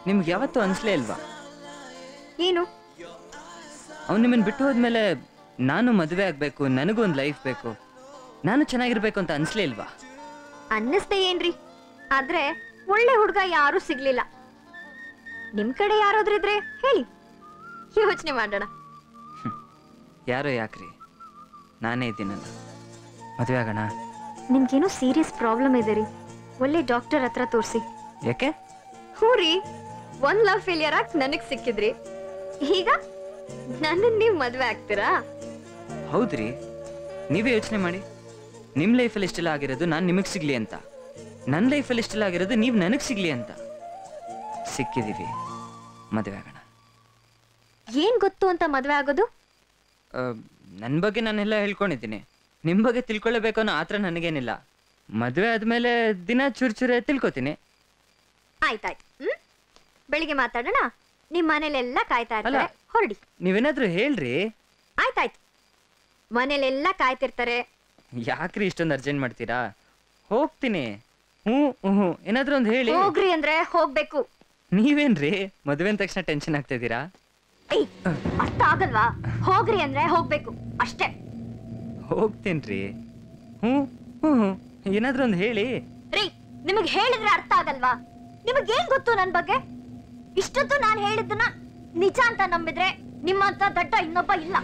ನಿಮ್ಗೆ ಯಾವತ್ತೂ ಅನ್ಸ್ಲೇ ಇಲ್ವಾ ಏನು ಅವ್ನು ನಿಮ್ಮನ್ನ ಬಿಟ್ಟು ಹೋದ್ಮೇಲೆ ನಾನು ಮದುವೆ ಆಗ್ಬೇಕು ನನಗೂ ಒಂದು ಲೈಫ್ ಬೇಕು ನಾನು ಚೆನ್ನಾಗಿರ್ಬೇಕು ಅಂತ ಅನ್ಸ್ಲೇ ಇಲ್ವಾ ಅನ್ನಿಸ್ದೆ ಏನ್ರಿ ಆದ್ರೆ ಒಳ್ಳೆ ಹುಡುಗ ಯಾರು ಸಿಗ್ಲಿಲ್ಲ ನಿಮ್ ಕಡೆ ಯಾರಾದ್ರಿದ್ರೆ ಹೇಳಿ ಯೋಚನೆ ಮಾಡೋಣ ಯಾರೋ ಯಾಕ್ರಿ ನಾನೇ ಇದ್ದೀನಲ್ಲ ಮದುವೆ ಆಗೋಣ ನಿಮ್ಗೇನೋ ಸೀರಿಯಸ್ ಪ್ರಾಬ್ಲಮ್ ಇದೆ ರೀ ಒಳ್ಳೆ ಡಾಕ್ಟರ್ ಹತ್ರ ತೋರಿಸಿ ಯಾಕೆ ಹ್ಞೂ ರೀ ಒಂದ್ ಲವ್ ಫೇಲಿಯರ್ ಆಗಿ ನನಗ್ ಸಿಕ್ಕಿದ್ರಿ ಈಗ ನನ್ನ ನೀವ್ ಮದ್ವೆ ಆಗ್ತೀರಾ ಹೌದ್ರಿ ನೀವೇ ಯೋಚನೆ ಮಾಡಿ ನಿಮ್ಮ ಲೈಫಲ್ಲಿ ಇಷ್ಟೆಲ್ಲ ಆಗಿರೋದು ನಾನು ನಿಮಗೆ ಸಿಗ್ಲಿ ಅಂತ ನನ್ನ ಲೈಫಲ್ಲಿ ಇಷ್ಟೆಲ್ಲ ಆಗಿರೋದು ನೀವು ನನಗೆ ಸಿಗ್ಲಿ ಅಂತ ಸಿಕ್ಕಿದೀವಿ ಮದುವೆ ಆಗೋಣ ಏನ್ ಗೊತ್ತು ಅಂತ ಮದ್ವೆ ಆಗೋದು ನನ್ನ ಬಗ್ಗೆ ನಾನೆಲ್ಲ ಹೇಳ್ಕೊಂಡಿದ್ದೀನಿ ನಿಮ್ಮ ಬಗ್ಗೆ ತಿಳ್ಕೊಳ್ಳೇಬೇಕು ಅನ್ನೋ ಆತ್ರ ನನಗೇನಿಲ್ಲ ಮದುವೆ ಆದಮೇಲೆ ದಿನ ಚೂರು ಚೂರೇ ತಿಳ್ಕೊತೀನಿ ಆಯ್ತಾಯ್ತು ಹ್ಮ್ ಬೆಳಿಗ್ಗೆ ಮಾತಾಡೋಣ ನಿಮ್ ಮನೇಲೆಲ್ಲ ಕಾಯ್ತಾ ಇರ್ತಾರೆ ಅಲ್ಲ. ಹೊರಡಿ ನೀವೇನಾದ್ರೂ ಹೇಳ್ರಿ ಆಯ್ತಾಯ್ತು ಮನೇಲೆಲ್ಲ ಕಾಯ್ತಿರ್ತಾರೆ ಯಾಕ್ರಿ ಇಷ್ಟೊಂದು ಅರ್ಜೆಂಟ್ ಮಾಡ್ತೀರಾ ಹೋಗ್ತೀನಿ ಹ್ಞೂ ಹ್ಞೂ ಏನಾದ್ರೂ ಒಂದು ಹೇಳಿ ಹೋಗ್ರಿ ಅಂದ್ರೆ ಹೋಗ್ಬೇಕು ನೀವೇನ್ರಿ ಮದುವೆ ಅಂದ ತಕ್ಷಣ ಟೆನ್ಷನ್ ಆಗ್ತಾ ಇದ್ದೀರಾ ಏಯ್ ಅರ್ಥ ಆಗಲ್ವಾ ಹೋಗ್ರಿ ಅಂದ್ರೆ ಹೋಗ್ಬೇಕು ಅಷ್ಟೇ ಹೋಗ್ತೀನ್ರಿ ಹ್ಞೂ ಹ್ಞೂ ಹ್ಞೂ ಏನಾದ್ರೂ ಒಂದು ಹೇಳಿ ರೀ ನಿಮಗ್ ಹೇಳಿದ್ರೆ ಅರ್ಥ ಆಗಲ್ವಾ ನಿಮಗ್ ಏನ್ ಗೊತ್ತು ನನ್ ಬಗ್ಗೆ ಇಷ್ಟೊತ್ತು ನಾನ್ ಹೇಳಿದ್ದನ್ನ ನಿಜ ಅಂತ ನಂಬಿದ್ರೆ ನಿಮ್ಮಂತ ದಡ್ಡ ಇನ್ನೊಬ್ಬ ಇಲ್ಲ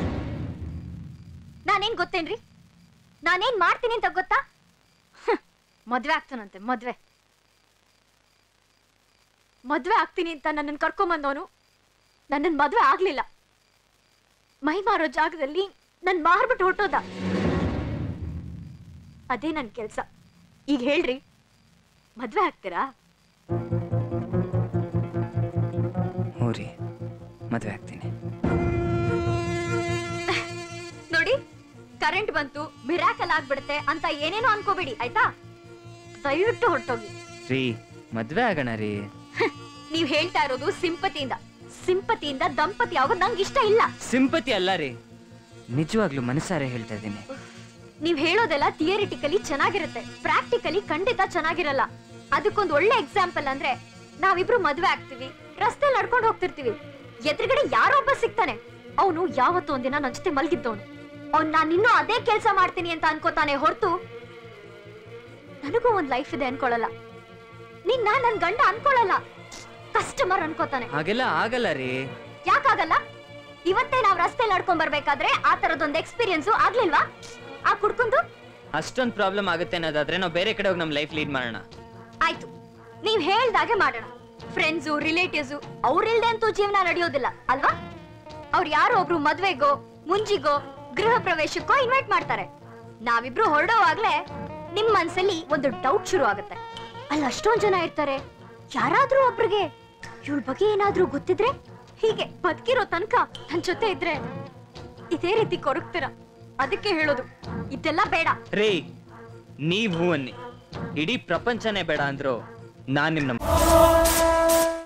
ನಾನೇನ್ ಗೊತ್ತೇನ್ರಿ ನಾನೇನ್ ಮಾಡ್ತೀನಿ ಅಂತ ಗೊತ್ತಾ ಹ್ಮ್, ಮದ್ವೆ ಆಗ್ತಾನಂತೆ ಮದ್ವೆ ಮದ್ವೆ ಆಗ್ತೀನಿ ಅಂತ ನನ್ನನ್ನು ಕರ್ಕೊಂಬಂದವನು ನನ್ನನ್ ಮದ್ವೆ ಆಗ್ಲಿಲ್ಲ ಮೈ ಮಾರೋ ಜಾಗದಲ್ಲಿ ನನ್ ಮಾರ್ಬಿಟ್ಟು ಹೊಟ್ಟೋದ ಅದೇ ನನ್ ಕೆಲ್ಸ ಈಗ ಹೇಳ್ರಿ ಮದ್ವೆ ಆಗ್ತೀರಾ ಹ್ಞೂ ರೀ ಮದುವೆ ಆಗ್ತೀನಿ ನೋಡಿ ಕರೆಂಟ್ ಬಂತು ಮಿರಾಕಲ್ ಆಗ್ಬಿಡುತ್ತೆ ಅಂತ ಏನೇನೋ ಅನ್ಕೋಬೇಡಿ ಆಯ್ತಾ ದಯವಿಟ್ಟು ಹೊರಟೋಗಿ ರೀ ಮದುವೆ ಆಗೋಣ ರೀ ನೀವ್ ಹೇಳ್ತಾ ಇರೋದು ಸಿಂಪತಿಯಿಂದ ಸಿಂಪತಿಯಿಂದ ದಂಪತಿ ಆಗೋದು ನಂಗೆ ಇಷ್ಟ ಇಲ್ಲ ಸಿಂಪತಿ ಅಲ್ಲ ರೀ ನಿಜವಾಗ್ಲೂ ಮನಸಾರೆ ಹೇಳ್ತಾ ಇದ್ದೀನಿ ನೀವ್ ಹೇಳೋದೆಲ್ಲ ಥಿಯರಿಟಿಕಲಿ ಚೆನ್ನಾಗಿರುತ್ತೆ ಪ್ರಾಕ್ಟಿಕಲಿ ಖಂಡಿತ ಚೆನ್ನಾಗಿರಲ್ಲ ಅದಕ್ಕೊಂದು ಒಳ್ಳೆ ಎಕ್ಸಾಂಪಲ್ ಅಂದ್ರೆ ನಾವಿಬ್ರು ಮದ್ವೆ ಆಗ್ತೀವಿ ರಸ್ತೆ ನಡ್ಕೊಂಡು ಹೋಗ್ತಿರ್ತೀವಿ ಎದುರುಗಡೆ ಯಾರೋ ಒಬ್ಬ ಸಿಗ್ತಾನೆ ಅವನು ಯಾವತ್ತೋ ಒಂದಿನ ನನ್ ಜೊತೆ ಮಲ್ಗಿದ್ದವನು ಅವ್ನ್ ನಾನ್ ಇನ್ನೂ ಅದೇ ಕೆಲಸ ಮಾಡ್ತೀನಿ ಅಂತ ಅನ್ಕೋತಾನೆ ಹೊರತು ನನಗೂ ಒಂದ್ ಲೈಫ್ ಇದೆ ಅನ್ಕೊಳಲ್ಲ ನಿನ್ನ ನನ್ ಗಂಡ ಅನ್ಕೊಳಲ್ಲ ಕಸ್ಟಮರ್ ಅನ್ಕೋತಾನೆ ಹಾಗೆಲ್ಲ ಆಗಲ್ಲ ರೀ ಯಾಕಾಗಲ್ಲ ಇವತ್ತೇ ನಾವ್ ರಸ್ತೆ ನಡ್ಕೊಂಡ್ ಬರ್ಬೇಕಾದ್ರೆ ಆ ತರದೊಂದು ಎಕ್ಸ್ಪೀರಿಯನ್ಸು ಆಗ್ಲಿಲ್ವಾ ಆ ಕುಡ್ಕೊಂಡು ಅಷ್ಟೊಂದು ಪ್ರಾಬ್ಲಮ್ ಆಗುತ್ತೆ ಅನ್ನೋದಾದ್ರೆ ನಾವು ಬೇರೆ ಕಡೆ ಹೋಗಿ ನಮ್ಮ ಲೈಫ್ ಲೀಡ್ ಮಾಡೋಣ ಆಯ್ತು ನೀವ್ ಹೇಳ್ದಾಗೆ ಮಾಡೋಣ ಫ್ರೆಂಡ್ಸು ರಿಲೇಟಿವ್ಸು ಅವ್ರಿಲ್ದೆ ಅಂತೂ ಜೀವನ ನಡೆಯೋದಿಲ್ಲ ಅಲ್ವಾ ಅವ್ರು ಯಾರೋ ಒಬ್ರು ಮದ್ವೆಗೋ ಮುಂಜಿಗೋ ಗೃಹ ಪ್ರವೇಶಕ್ಕೋ ಇನ್ವೈಟ್ ಮಾಡ್ತಾರೆ ನಾವಿಬ್ರು ಹೊರಡೋವಾಗ್ಲೇ ನಿಮ್ ಮನ್ಸಲ್ಲಿ ಒಂದು ಡೌಟ್ ಶುರು ಆಗುತ್ತೆ ಅಲ್ಲಿ ಅಷ್ಟೊಂದ್ ಜನ ಇರ್ತಾರೆ ಯಾರಾದ್ರೂ ಒಬ್ರಿಗೆ ಇವಳ ಬಗ್ಗೆ ಏನಾದ್ರೂ ಗೊತ್ತಿದ್ರೆ ಹೀಗೆ ಬದುಕಿರೋ ತನಕ ನನ್ ಜೊತೆ ಇದ್ರೆ ಇದೇ ರೀತಿ ಕೊರಗ್ತೀರ ಅದಕ್ಕೆ ಹೇಳೋದು ಇದೆಲ್ಲ ಬೇಡ ರೀ ನೀವು ಹೂ ಅನ್ನಿ ಇಡೀ ಪ್ರಪಂಚನೇ ಬೇಡ ಅಂದ್ರು ನಾನ್ ನಿಮ್ನ